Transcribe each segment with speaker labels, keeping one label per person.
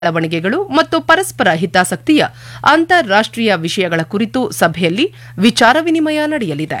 Speaker 1: ಬೆಳವಣಿಗೆಗಳು ಮತ್ತು ಪರಸ್ಪರ ಹಿತಾಸಕ್ತಿಯ ಅಂತಾರಾಷ್ಟೀಯ ವಿಷಯಗಳ ಕುರಿತು ಸಭೆಯಲ್ಲಿ ವಿಚಾರ ವಿನಿಮಯ ನಡೆಯಲಿದೆ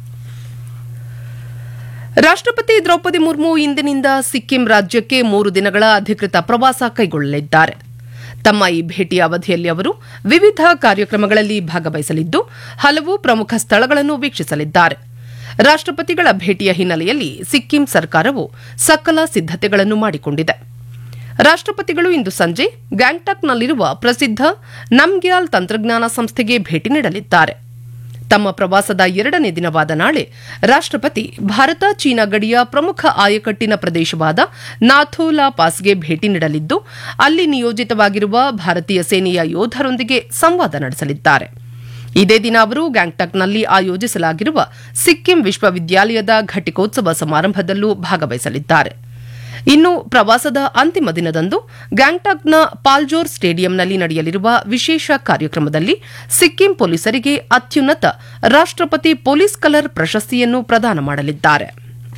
Speaker 1: ರಾಷ್ಟಪತಿ ದ್ರೌಪದಿ ಮುರ್ಮು ಇಂದಿನಿಂದ ಸಿಕ್ಕಿಂ ರಾಜ್ಯಕ್ಕೆ ಮೂರು ದಿನಗಳ ಅಧಿಕೃತ ಪ್ರವಾಸ ಕೈಗೊಳ್ಳಲಿದ್ದಾರೆ ತಮ್ಮ ಈ ಭೇಟಿಯ ಅವಧಿಯಲ್ಲಿ ಅವರು ವಿವಿಧ ಕಾರ್ಯಕ್ರಮಗಳಲ್ಲಿ ಭಾಗವಹಿಸಲಿದ್ದು ಹಲವು ಪ್ರಮುಖ ಸ್ಥಳಗಳನ್ನು ವೀಕ್ಷಿಸಲಿದ್ದಾರೆ ರಾಷ್ಟಪತಿಗಳ ಭೇಟಿಯ ಹಿನ್ನೆಲೆಯಲ್ಲಿ ಸಿಕ್ಕಿಂ ಸರ್ಕಾರವು ಸಕಲ ಸಿದ್ದತೆಗಳನ್ನು ಮಾಡಿಕೊಂಡಿದೆ ರಾಷ್ಟಪತಿಗಳು ಇಂದು ಸಂಜೆ ಗ್ಯಾಂಗ್ಟಾಕ್ನಲ್ಲಿರುವ ಪ್ರಸಿದ್ಧ ನಮ್ಗ್ಯಾಲ್ ತಂತ್ರಜ್ಞಾನ ಸಂಸ್ಥೆಗೆ ಭೇಟಿ ನೀಡಲಿದ್ದಾರೆ ತಮ್ಮ ಪ್ರವಾಸದ ಎರಡನೇ ದಿನವಾದ ನಾಳೆ ರಾಷ್ಟಪತಿ ಭಾರತ ಚೀನಾ ಗಡಿಯ ಪ್ರಮುಖ ಆಯಕಟ್ಟಿನ ಪ್ರದೇಶವಾದ ನಾಥೋಲಾ ಪಾಸ್ಗೆ ಭೇಟಿ ನೀಡಲಿದ್ದು ಅಲ್ಲಿ ನಿಯೋಜಿತವಾಗಿರುವ ಭಾರತೀಯ ಸೇನೆಯ ಯೋಧರೊಂದಿಗೆ ಸಂವಾದ ನಡೆಸಲಿದ್ದಾರೆ ಇದೇ ದಿನ ಅವರು ಗ್ಯಾಂಗ್ಟಾಕ್ನಲ್ಲಿ ಆಯೋಜಿಸಲಾಗಿರುವ ಸಿಕ್ಕಿಂ ವಿಶ್ವವಿದ್ಯಾಲಯದ ಘಟಿಕೋತ್ಸವ ಸಮಾರಂಭದಲ್ಲೂ ಭಾಗವಹಿಸಲಿದ್ದಾರೆ ಇನ್ನು ಪ್ರವಾಸದ ಅಂತಿಮ ದಿನದಂದು ಗ್ಯಾಂಗ್ಟಾಕ್ನ ಪಾಲ್ಜೋರ್ ಸ್ಟೇಡಿಯಂನಲ್ಲಿ ನಡೆಯಲಿರುವ ವಿಶೇಷ ಕಾರ್ಯಕ್ರಮದಲ್ಲಿ ಸಿಕ್ಕಿಂ ಪೊಲೀಸರಿಗೆ ಅತ್ಯುನ್ನತ ರಾಷ್ಟಪತಿ ಪೊಲೀಸ್ ಕಲರ್ ಪ್ರಶಸ್ತಿಯನ್ನು ಪ್ರದಾನ ಮಾಡಲಿದ್ದಾರೆ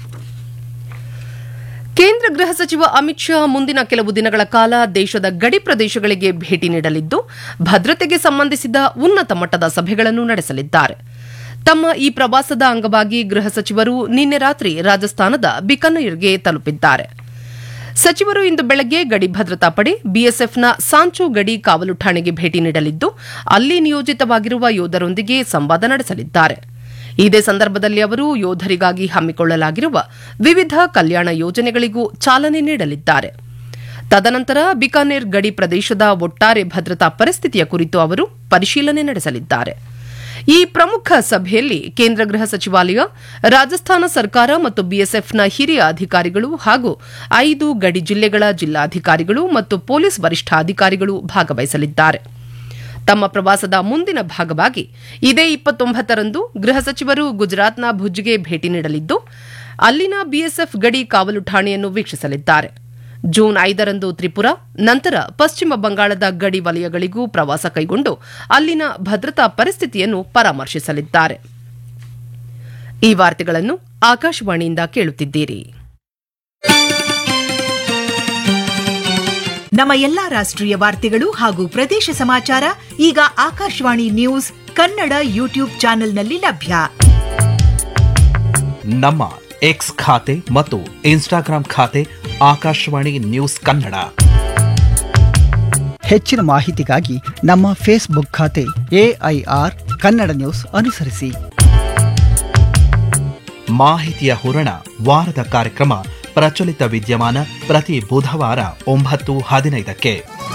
Speaker 1: ಕೇಂದ್ರ ಗೃಹ ಸಚಿವ ಅಮಿತ್ ಶಾ ಮುಂದಿನ ಕೆಲವು ದಿನಗಳ ಕಾಲ ದೇಶದ ಗಡಿ ಪ್ರದೇಶಗಳಿಗೆ ಭೇಟಿ ನೀಡಲಿದ್ದು ಭದ್ರತೆಗೆ ಸಂಬಂಧಿಸಿದ ಉನ್ನತ ಮಟ್ಟದ ಸಭೆಗಳನ್ನು ನಡೆಸಲಿದ್ದಾರೆ ತಮ್ಮ ಈ ಪ್ರವಾಸದ ಅಂಗವಾಗಿ ಗೃಹ ಸಚಿವರು ನಿನ್ನೆ ರಾತ್ರಿ ರಾಜಸ್ಥಾನದ ಬಿಕನೇರ್ಗೆ ತಲುಪಿದ್ದಾರೆ ಸಚಿವರು ಇಂದು ಬೆಳಗ್ಗೆ ಗಡಿ ಭದ್ರತಾ ಪಡೆ ಬಿಎಸ್ಎಫ್ನ ಸಾಂಚು ಗಡಿ ಕಾವಲು ಠಾಣೆಗೆ ಭೇಟಿ ನೀಡಲಿದ್ದು ಅಲ್ಲಿ ನಿಯೋಜಿತವಾಗಿರುವ ಯೋಧರೊಂದಿಗೆ ಸಂವಾದ ನಡೆಸಲಿದ್ದಾರೆ ಇದೇ ಸಂದರ್ಭದಲ್ಲಿ ಅವರು ಯೋಧರಿಗಾಗಿ ಹಮ್ಮಿಕೊಳ್ಳಲಾಗಿರುವ ವಿವಿಧ ಕಲ್ಯಾಣ ಯೋಜನೆಗಳಿಗೂ ಚಾಲನೆ ನೀಡಲಿದ್ದಾರೆ ತದನಂತರ ಬಿಕಾನೇರ್ ಗಡಿ ಪ್ರದೇಶದ ಒಟ್ಟಾರೆ ಭದ್ರತಾ ಪರಿಸ್ಥಿತಿಯ ಕುರಿತು ಅವರು ಪರಿಶೀಲನೆ ನಡೆಸಲಿದ್ದಾರೆ ಈ ಪ್ರಮುಖ ಸಭೆಯಲ್ಲಿ ಕೇಂದ್ರ ಗೃಹ ಸಚಿವಾಲಯ ರಾಜಸ್ಥಾನ ಸರ್ಕಾರ ಮತ್ತು ಬಿಎಸ್ಎಫ್ನ ಹಿರಿಯ ಅಧಿಕಾರಿಗಳು ಹಾಗೂ ಐದು ಗಡಿ ಜಿಲ್ಲೆಗಳ ಜಿಲ್ಲಾಧಿಕಾರಿಗಳು ಮತ್ತು ಪೊಲೀಸ್ ವರಿಷ್ಠಾಧಿಕಾರಿಗಳು ಭಾಗವಹಿಸಲಿದ್ದಾರೆ ತಮ್ಮ ಪ್ರವಾಸದ ಮುಂದಿನ ಭಾಗವಾಗಿ ಇದೇ ಇಪ್ಪತ್ತೊಂಬತ್ತರಂದು ಗೃಹ ಸಚಿವರು ಗುಜರಾತ್ನ ಭುಜ್ಗೆ ಭೇಟಿ ನೀಡಲಿದ್ದು ಅಲ್ಲಿನ ಬಿಎಸ್ಎಫ್ ಗಡಿ ಕಾವಲು ಠಾಣೆಯನ್ನು ವೀಕ್ಷಿಸಲಿದ್ದಾರೆ ಜೂನ್ ಐದರಂದು ತ್ರಿಪುರಾ ನಂತರ ಪಶ್ಚಿಮ ಬಂಗಾಳದ ಗಡಿ ವಲಯಗಳಿಗೂ ಪ್ರವಾಸ ಕೈಗೊಂಡು ಅಲ್ಲಿನ ಭದ್ರತಾ ಪರಿಸ್ಥಿತಿಯನ್ನು ಪರಾಮರ್ಶಿಸಲಿದ್ದಾರೆ ಈ ವಾರ್ತೆಗಳನ್ನು ಆಕಾಶವಾಣಿಯಿಂದ ಕೇಳುತ್ತಿದ್ದೀರಿ
Speaker 2: ನಮ್ಮ ಎಲ್ಲಾ ರಾಷ್ಟ್ರೀಯ ವಾರ್ತೆಗಳು ಹಾಗೂ ಪ್ರದೇಶ ಸಮಾಚಾರ ಈಗ ಆಕಾಶವಾಣಿ ನ್ಯೂಸ್ ಕನ್ನಡ ಯೂಟ್ಯೂಬ್ ಚಾನೆಲ್ನಲ್ಲಿ ಲಭ್ಯ
Speaker 3: ನಮ್ಮ ಎಕ್ಸ್ ಖಾತೆ ಮತ್ತು ಇನ್ಸ್ಟಾಗ್ರಾಂ ಖಾತೆ ಆಕಾಶವಾಣಿ ನ್ಯೂಸ್ ಕನ್ನಡ
Speaker 4: ಹೆಚ್ಚಿನ ಮಾಹಿತಿಗಾಗಿ ನಮ್ಮ ಫೇಸ್ಬುಕ್ ಖಾತೆ ಎಐಆರ್ ಕನ್ನಡ ನ್ಯೂಸ್ ಅನುಸರಿಸಿ
Speaker 3: ಮಾಹಿತಿಯ ಹೂರಣ ವಾರದ ಕಾರ್ಯಕ್ರಮ ಪ್ರಚಲಿತ ವಿದ್ಯಮಾನ ಪ್ರತಿ ಬುಧವಾರ ಒಂಬತ್ತು ಹದಿನೈದಕ್ಕೆ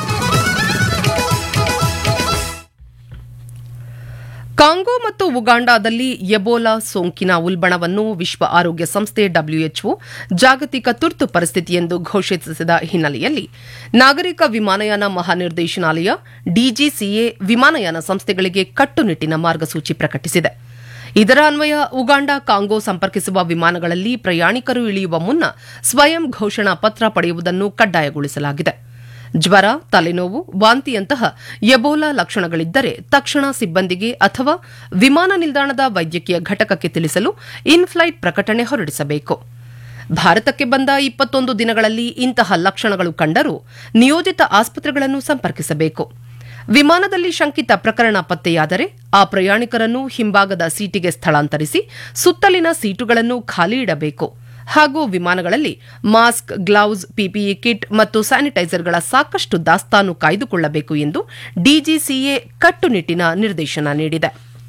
Speaker 1: ಕಾಂಗೋ ಮತ್ತು ಉಗಾಂಡಾದಲ್ಲಿ ಎಬೋಲಾ ಸೋಂಕಿನ ಉಲ್ಬಣವನ್ನು ವಿಶ್ವ ಆರೋಗ್ಯ ಸಂಸ್ಥೆ ಡಬ್ಲ್ಯೂಎಚ್ಒ ಜಾಗತಿಕ ತುರ್ತು ಪರಿಸ್ಥಿತಿ ಎಂದು ಘೋಷಿಸಿದ ಹಿನ್ನೆಲೆಯಲ್ಲಿ ನಾಗರಿಕ ವಿಮಾನಯಾನ ಮಹಾನಿರ್ದೇಶನಾಲಯ ಡಿಜಿಸಿಎ ವಿಮಾನಯಾನ ಸಂಸ್ಥೆಗಳಿಗೆ ಕಟ್ಟುನಿಟ್ಟಿನ ಮಾರ್ಗಸೂಚಿ ಪ್ರಕಟಿಸಿದೆ ಇದರ ಅನ್ವಯ ಉಗಾಂಡ ಕಾಂಗೋ ಸಂಪರ್ಕಿಸುವ ವಿಮಾನಗಳಲ್ಲಿ ಪ್ರಯಾಣಿಕರು ಇಳಿಯುವ ಮುನ್ನ ಸ್ವಯಂ ಘೋಷಣಾ ಪತ್ರ ಪಡೆಯುವುದನ್ನು ಕಡ್ಡಾಯಗೊಳಿಸಲಾಗಿದೆ ಜ್ವರ ತಲೆನೋವು ವಾಂತಿಯಂತಹ ಎಬೋಲಾ ಲಕ್ಷಣಗಳಿದ್ದರೆ ತಕ್ಷಣ ಸಿಬ್ಬಂದಿಗೆ ಅಥವಾ ವಿಮಾನ ನಿಲ್ದಾಣದ ವೈದ್ಯಕೀಯ ಘಟಕಕ್ಕೆ ತಿಳಿಸಲು ಇನ್ಫ್ಲೈಟ್ ಪ್ರಕಟಣೆ ಹೊರಡಿಸಬೇಕು ಭಾರತಕ್ಕೆ ಬಂದ ಇಪ್ಪತ್ತೊಂದು ದಿನಗಳಲ್ಲಿ ಇಂತಹ ಲಕ್ಷಣಗಳು ಕಂಡರೂ ನಿಯೋಜಿತ ಆಸ್ಪತ್ರೆಗಳನ್ನು ಸಂಪರ್ಕಿಸಬೇಕು ವಿಮಾನದಲ್ಲಿ ಶಂಕಿತ ಪ್ರಕರಣ ಪತ್ತೆಯಾದರೆ ಆ ಪ್ರಯಾಣಿಕರನ್ನು ಹಿಂಭಾಗದ ಸೀಟಿಗೆ ಸ್ಥಳಾಂತರಿಸಿ ಸುತ್ತಲಿನ ಸೀಟುಗಳನ್ನು ಖಾಲಿ ಇಡಬೇಕು ಹಾಗೂ ವಿಮಾನಗಳಲ್ಲಿ ಮಾಸ್ಕ್ ಗ್ಲೌಸ್ ಪಿಪಿಇ ಕಿಟ್ ಮತ್ತು ಸ್ಯಾನಿಟೈಸರ್ಗಳ ಸಾಕಷ್ಟು ದಾಸ್ತಾನು ಕಾಯ್ದುಕೊಳ್ಳಬೇಕು ಎಂದು ಡಿಜಿಸಿಎ ಕಟ್ಟುನಿಟ್ಟಿನ ನಿರ್ದೇಶನ ನೀಡಿದೆ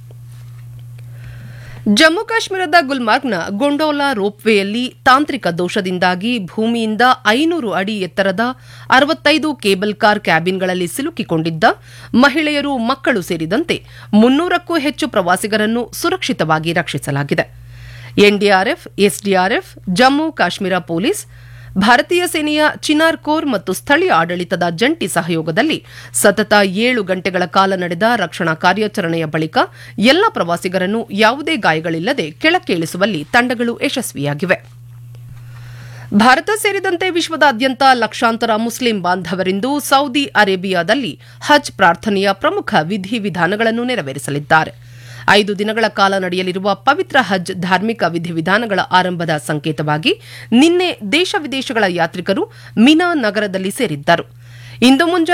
Speaker 1: ಜಮ್ಮು ಕಾಶ್ಮೀರದ ಗುಲ್ಮಾರ್ಗ್ನ ಗೊಂಡೋಲಾ ರೋಪ್ವೇಯಲ್ಲಿ ತಾಂತ್ರಿಕ ದೋಷದಿಂದಾಗಿ ಭೂಮಿಯಿಂದ ಐನೂರು ಅಡಿ ಎತ್ತರದ ಅರವತ್ತೈದು ಕೇಬಲ್ ಕಾರ್ ಕ್ಯಾಬಿನ್ಗಳಲ್ಲಿ ಸಿಲುಕಿಕೊಂಡಿದ್ದ ಮಹಿಳೆಯರು ಮಕ್ಕಳು ಸೇರಿದಂತೆ ಮುನ್ನೂರಕ್ಕೂ ಹೆಚ್ಚು ಪ್ರವಾಸಿಗರನ್ನು ಸುರಕ್ಷಿತವಾಗಿ ರಕ್ಷಿಸಲಾಗಿದೆ N D R F S D R F Jammu Kashmir police ಭಾರತೀಯ ಸೇನೆಯ ಚಿನಾರ್ ಕೋರ್ ಮತ್ತು ಸ್ಥಳೀಯ ಆಡಳಿತದ ಜಂಟಿ ಸಹಯೋಗದಲ್ಲಿ ಸತತ ಏಳು ಗಂಟೆಗಳ ಕಾಲ ನಡೆದ ರಕ್ಷಣಾ ಕಾರ್ಯಾಚರಣೆಯ ಬಳಿಕ ಎಲ್ಲ ಪ್ರವಾಸಿಗರನ್ನು ಯಾವುದೇ ಗಾಯಗಳಿಲ್ಲದೆ ಕೆಳಕ್ಕೆ ಇಳಿಸುವಲ್ಲಿ ತಂಡಗಳು ಯಶಸ್ವಿಯಾಗಿವೆ ಭಾರತ ಸೇರಿದಂತೆ ವಿಶ್ವದಾದ್ಯಂತ ಲಕ್ಷಾಂತರ ಮುಸ್ಲಿಂ ಬಾಂಧವರಿಂದು ಸೌದಿ ಅರೇಬಿಯಾದಲ್ಲಿ ಹಜ್ ಪ್ರಾರ್ಥನೆಯ ಪ್ರಮುಖ ವಿಧಿವಿಧಾನಗಳನ್ನು ನೆರವೇರಿಸಲಿದ್ದಾರೆ ಐದು ದಿನಗಳ ಕಾಲ ನಡೆಯಲಿರುವ ಪವಿತ್ರ ಹಜ್ ಧಾರ್ಮಿಕ ವಿಧಿವಿಧಾನಗಳ ಆರಂಭದ ಸಂಕೇತವಾಗಿ ನಿನ್ನೆ ದೇಶ ವಿದೇಶಗಳ ಯಾತ್ರಿಕರು ಮಿನಾ ನಗರದಲ್ಲಿ ಸೇರಿದ್ದರು ಇಂದು ಮುಂಜಾನೆ